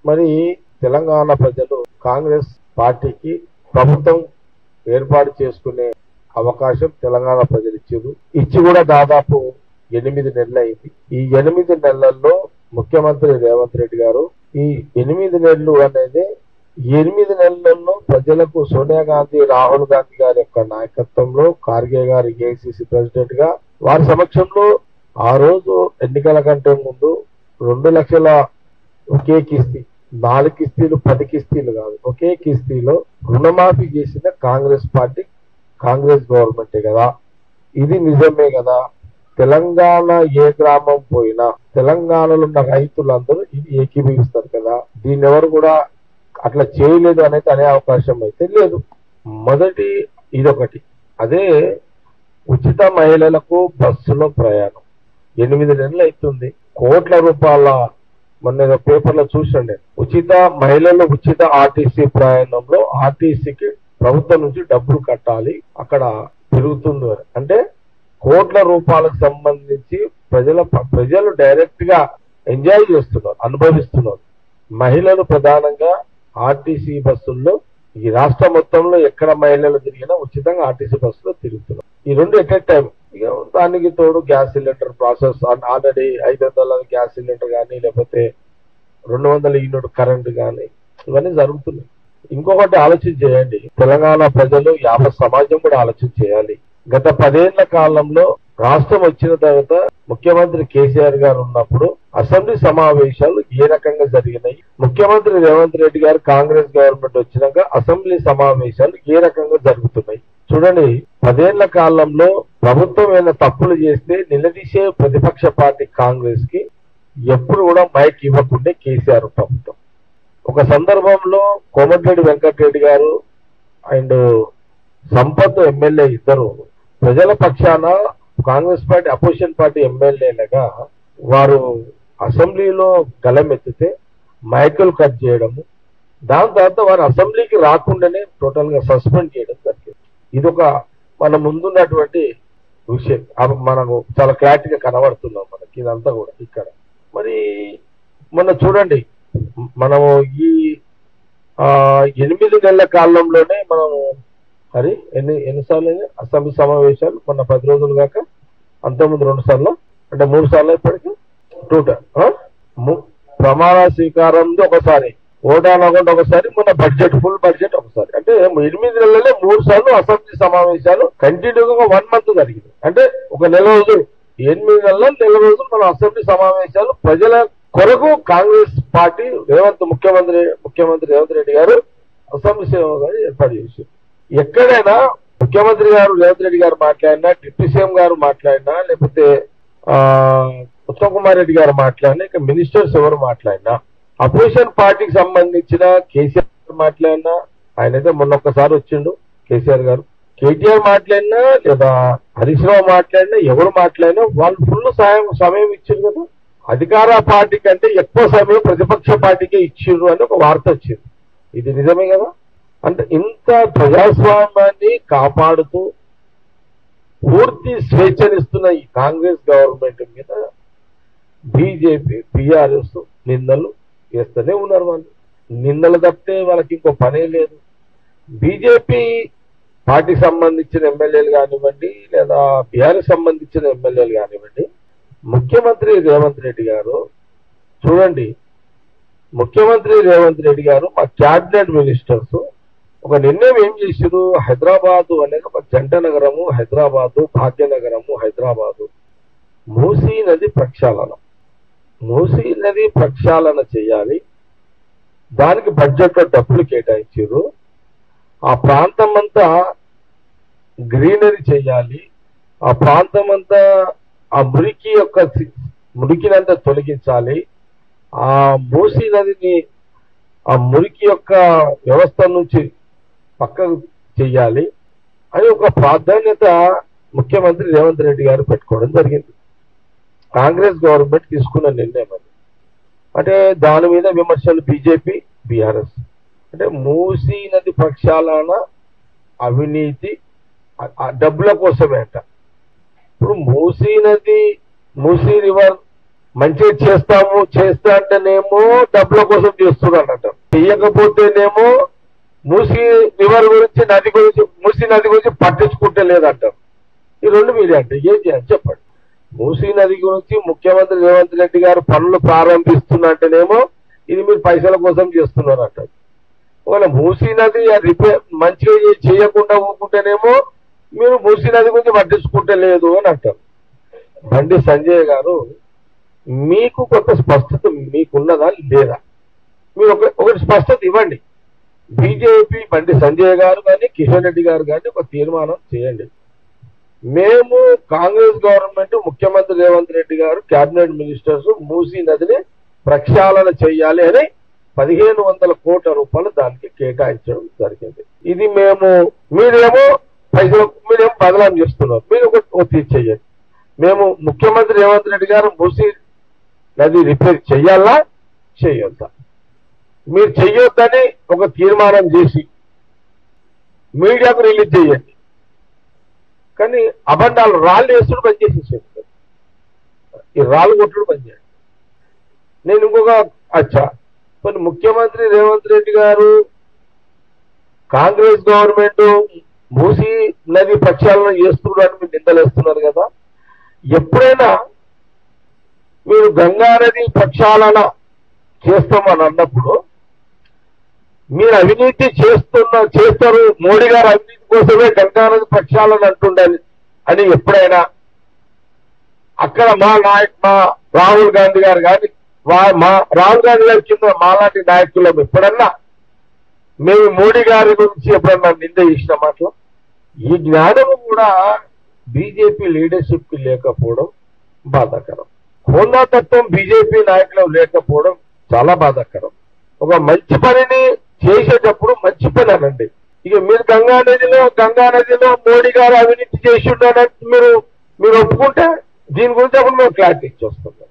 మరి తెలంగాణ ప్రజలు కాంగ్రెస్ పార్టీకి ప్రభుత్వం ఏర్పాటు చేసుకునే అవకాశం తెలంగాణ ప్రజలు ఇచ్చారు ఇచ్చి కూడా దాదాపు ఎనిమిది నెలలు అయింది ఈ ఎనిమిది నెలల్లో ముఖ్యమంత్రి రేవంత్ రెడ్డి గారు ఈ ఎనిమిది నెలలు అనేది ఈ ఎనిమిది నెలల్లో ప్రజలకు సోనియా గాంధీ రాహుల్ గాంధీ గారి యొక్క నాయకత్వంలో ఖార్గే గారి ఏఐసిసి ప్రెసిడెంట్ గా వారి సమక్షంలో ఆ రోజు ఎన్నికల కంటే ముందు రెండు లక్షల ఒకే కిస్తీ నాలుగు కిస్తీలు పది కిస్తీలు కాదు ఒకే కిస్తీలో రుణమాఫీ చేసిన కాంగ్రెస్ పార్టీ కాంగ్రెస్ గవర్నమెంటే కదా ఇది నిజమే కదా తెలంగాణ ఏ గ్రామం పోయినా తెలంగాణలో ఉన్న రైతులందరూ ఇది ఏకీభవిస్తారు కదా దీన్ని ఎవరు కూడా అట్లా చేయలేదు అనేది అనే అవకాశం అయితే లేదు మొదటి ఇదొకటి అదే ఉచిత మహిళలకు బస్సులో ప్రయాణం ఎనిమిది నెలలు అవుతుంది కోట్ల రూపాయల మొన్న ఏదో పేపర్లో చూసండి ఉచిత మహిళలు ఉచిత ఆర్టీసీ ప్రయాణంలో ఆర్టీసీకి ప్రభుత్వం నుంచి డబ్బులు కట్టాలి అక్కడ తిరుగుతుంది అని. అంటే కోట్ల రూపాయలకు సంబంధించి ప్రజల ప్రజలు డైరెక్ట్ గా ఎంజాయ్ చేస్తున్నారు అనుభవిస్తున్నారు మహిళలు ప్రధానంగా ఆర్టీసీ బస్సుల్లో ఈ రాష్ట్ర మొత్తంలో ఎక్కడ మహిళలు తిరిగినా ఉచితంగా ఆర్టీసీ బస్సులో తిరుగుతున్నారు ఈ రెండు ఎట్ ఎ టైం ఇక దానికి తోడు గ్యాస్ సిలిండర్ ప్రాసెస్ ఆల్రెడీ ఐదు వందల గ్యాస్ సిలిండర్ కానీ లేకపోతే రెండు వందల యూనిట్ కరెంట్ కానీ ఇవన్నీ జరుగుతున్నాయి ఇంకొకటి ఆలోచన చేయండి తెలంగాణ ప్రజలు యావత్ సమాజం కూడా ఆలోచన చేయాలి గత పదేళ్ల కాలంలో రాష్ట్రం వచ్చిన తర్వాత ముఖ్యమంత్రి కేసీఆర్ గారు ఉన్నప్పుడు అసెంబ్లీ సమావేశాలు ఏ రకంగా జరిగినాయి ముఖ్యమంత్రి రేవంత్ రెడ్డి గారు కాంగ్రెస్ గవర్నమెంట్ వచ్చినాక అసెంబ్లీ సమావేశాలు ఏ రకంగా జరుగుతున్నాయి చూడండి పదేళ్ల కాలంలో ప్రభుత్వం ఏమైనా తప్పులు చేస్తే నిలదీసే ప్రతిపక్ష పార్టీ కాంగ్రెస్ కి ఎప్పుడు కూడా మైక్ ఇవ్వకుండే కేసీఆర్ ప్రభుత్వం ఒక సందర్భంలో కోమటిరెడ్డి వెంకటరెడ్డి గారు అండ్ సంపత్ ఎమ్మెల్యే ఇద్దరు ప్రజల పక్షాన కాంగ్రెస్ పార్టీ అపోజిషన్ పార్టీ ఎమ్మెల్యేలుగా వారు అసెంబ్లీలో గలమెత్తితే మైకులు కట్ చేయడము దాని తర్వాత వారు అసెంబ్లీకి రాకుండానే టోటల్ గా సస్పెండ్ చేయడం జరిగింది ఇది ఒక మన ముందున్నటువంటి విషయం అవి మనకు చాలా క్లారిటీగా కనబడుతున్నాం మనకి ఇదంతా కూడా ఇక్కడ మరి మొన్న చూడండి మనము ఈ ఆ ఎనిమిది నెలల కాలంలోనే మనము మరి ఎన్ని ఎన్నిసార్లు అయినాయి అసెంబ్లీ సమావేశాలు మొన్న పది రోజులు కాక అంతకుముందు రెండు సార్లు అంటే మూడు సార్లు ఇప్పటికి టోటల్ ప్రమాణ స్వీకారం ఒకసారి ఓటా అనకుండా ఒకసారి మొన్న బడ్జెట్ ఫుల్ బడ్జెట్ ఒకసారి అంటే ఎనిమిది నెలలే మూడు సార్లు అసెంబ్లీ సమావేశాలు కంటిన్యూగా వన్ మంత్ జరిగింది అంటే ఒక నెల రోజులు ఎనిమిది నెలల నెల రోజులు మన అసెంబ్లీ సమావేశాలు ప్రజల కొరకు కాంగ్రెస్ పార్టీ రేవంత్ ముఖ్యమంత్రి ముఖ్యమంత్రి రేవంత్ రెడ్డి గారు అసెంబ్లీ సేవ ఏర్పాటు చేశారు ఎక్కడైనా ముఖ్యమంత్రి గారు రేవంత్ రెడ్డి గారు మాట్లాడినా డిప్యూటీ సీఎం గారు మాట్లాడినా లేకపోతే ఆ ఉత్తమ్ కుమార్ రెడ్డి గారు మాట్లాడినా ఇక మినిస్టర్స్ ఎవరు మాట్లాడినా అపోజిషన్ పార్టీకి సంబంధించిన కేసీఆర్ గారు మాట్లాడినా ఆయన అయితే మొన్న ఒక్కసారి వచ్చిండు కేసీఆర్ గారు కేటీఆర్ మాట్లాడినా లేదా హరీష్ రావు మాట్లాడినా ఎవరు మాట్లాడినా వాళ్ళు ఫుల్ సాయం సమయం ఇచ్చారు కదా అధికార పార్టీ కంటే ఎక్కువ సమయం ప్రతిపక్ష పార్టీకే ఇచ్చిండ్రు అని ఒక వార్త వచ్చింది ఇది నిజమే కదా అంటే ఇంత ప్రజాస్వామ్యాన్ని కాపాడుతూ పూర్తి స్వేచ్ఛనిస్తున్న ఈ కాంగ్రెస్ గవర్నమెంట్ మీద బీజేపీ బీఆర్ఎస్ నిందలు చేస్తూనే ఉన్నారు వాళ్ళు నిందలు తప్పితే వాళ్ళకి ఇంకో పనే లేదు బీజేపీ పార్టీకి సంబంధించిన ఎమ్మెల్యేలు కానివ్వండి లేదా బీఆర్ఎస్ సంబంధించిన ఎమ్మెల్యేలు కానివ్వండి ముఖ్యమంత్రి రేవంత్ రెడ్డి గారు చూడండి ముఖ్యమంత్రి రేవంత్ రెడ్డి గారు మా క్యాబినెట్ మినిస్టర్స్ ఒక నిర్ణయం ఏం చేశారు హైదరాబాదు అనేది ఒక జంట నగరము హైదరాబాదు భాగ్యనగరము హైదరాబాదు మూసీ నది ప్రక్షాళన మూసీ నది ప్రక్షాళన చేయాలి దానికి బడ్జెట్ లో డబ్బులు కేటాయించారు ఆ ప్రాంతం అంతా గ్రీనరీ చేయాలి ఆ ప్రాంతం అంతా ఆ మురికి యొక్క సి- మురికినంతా తొలగించాలి ఆ మూసీ నదిని ఆ మురికి యొక్క వ్యవస్థ నుంచి పక్కకు చెయ్యాలి అని ఒక ప్రాధాన్యత ముఖ్యమంత్రి రేవంత్ రెడ్డి గారు పెట్టుకోవడం జరిగింది కాంగ్రెస్ గవర్నమెంట్ తీసుకున్న నిర్ణయం అది అంటే దాని మీద విమర్శలు బీజేపీ బీఆర్ఎస్ అంటే మూసీ నది ప్రక్షాళన అవినీతి ఆ- ఆ డబ్బుల కోసమే అంట ఇప్పుడు మూసీ నది మూసీ రివర్ మంచిగా చేస్తాము చేస్తా అంటేనేమో డబ్బుల కోసం చేస్తున్నాడు అంటారు చెయ్యకపోతేనేమో మూసి రివర్ గురించి నది గురించి మూసి నది గురించి పట్టించుకుంటే లేదంటారు ఈ రెండు మీరే అంటే ఏం చేయాలి చెప్పండి మూసీ నది గురించి ముఖ్యమంత్రి రేవంత్ రెడ్డి గారు పనులు ప్రారంభిస్తున్నట్టేనేమో ఇది మీరు పైసల కోసం చేస్తున్నారు అంటారు ఒకవేళ మూసీ నది రిపేర్ మంచిగా చే- చేయకుండా ఊరుకుంటేనేమో మీరు మూసీ నది గురించి పట్టించుకుంటే లేదు అని అంటారు బండి సంజయ్ గారు మీకు కొంత స్పష్టత మీకున్నదా లేదా మీరు ఒక ఒకటి స్పష్టత ఇవ్వండి బీజేపీ బండి సంజయ్ గారు కానీ కిషన్ రెడ్డి గారు కానీ ఒక తీర్మానం చేయండి మేము కాంగ్రెస్ గవర్నమెంట్ ముఖ్యమంత్రి రేవంత్ రెడ్డి గారు కేబినెట్ మినిస్టర్స్ మూసీ నదిని ప్రక్షాళన చేయాలి అని పదిహేను వందల కోట్ల రూపాయలు దానికి కేటాయించడం జరిగింది ఇది మేము మీరేమో పైసలు మీరేమో బదలాం చేస్తున్నారు మీరు ఒక ఒక తీర్చి చేయండి మేము ముఖ్యమంత్రి రేవంత్ రెడ్డి గారు మూసీ నది రిపేర్ చెయ్యాలా చేయొద్దా మీరు చెయ్యొద్దని ఒక తీర్మానం చేసి మీడియాకు రిలీజ్ చేయండి కానీ అబండాలు రాళ్ళు వేస్తుడు బంద్ చేసేసేది ఈ రాళ్ళు కొట్టుడు బంద్ చేయండి నేను ఇంకొక అచ్చా కొన్ని ముఖ్యమంత్రి రేవంత్ రెడ్డి గారు కాంగ్రెస్ గవర్నమెంట్ మూసి నది ప్రక్షాళన చేస్తున్నారని మీరు నిందలేస్తున్నారు కదా ఎప్పుడైనా మీరు గంగా నది ప్రక్షాళన చేస్తామని అన్నప్పుడు మీరు అవినీతి చేస్తున్న చేస్తారు మోడీ గారు అవినీతి కోసమే గంగా నది ప్రక్షాళన అంటుండాలి అని ఎప్పుడైనా అక్కడ మా నాయక్ మా రాహుల్ గాంధీ గారు కానీ వా- మా రాహుల్ గాంధీ గారి కింద మాలాంటి నాయకులం ఎప్పుడన్నా మేము మోడీ గారి గురించి ఎప్పుడన్నా నింద చేసిన మాటలు ఈ జ్ఞానం కూడా బీజేపీ లీడర్షిప్ కి లేకపోవడం బాధాకరం హోందాతత్వం బీజేపీ నాయకులు లేకపోవడం చాలా బాధాకరం ఒక మంచి పనిని చేసేటప్పుడు మంచి పని అనండి ఇక మీరు గంగా నదిలో గంగా నదిలో మోడీ గారు అవినీతి చేసి ఉన్నారని మీరు మీరు ఒప్పుకుంటే దీని గురించి అప్పుడు మేము క్లారిటీ ఇచ్చి వస్తాం